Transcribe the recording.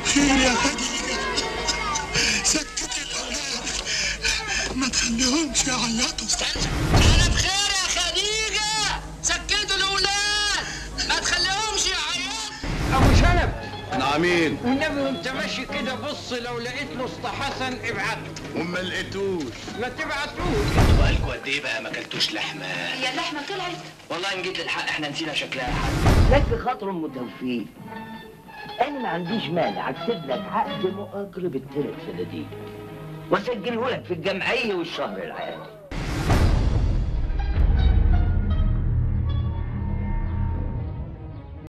خير يا خديجة سكت الأولاد ما تخليهمش يعيطوا استنى انا بخير يا خديجه سكتوا الاولاد ما تخليهمش يعيطوا ابو شنب نعمين والنبي وانت ماشي كده بص لو لقيت له اسطى حسن ابعته وما لقيتوش ما تبعتوش بقالكوا قد ايه بقى ما اكلتوش لحمه هي اللحمه طلعت والله ان جيت الحق احنا نسينا شكلها يا حاج لك خاطر ام توفيق انا ما عنديش مانع اكتب لك عقد مؤجر بالثلاث سناديق واسجله لك في الجمعيه والشهر العام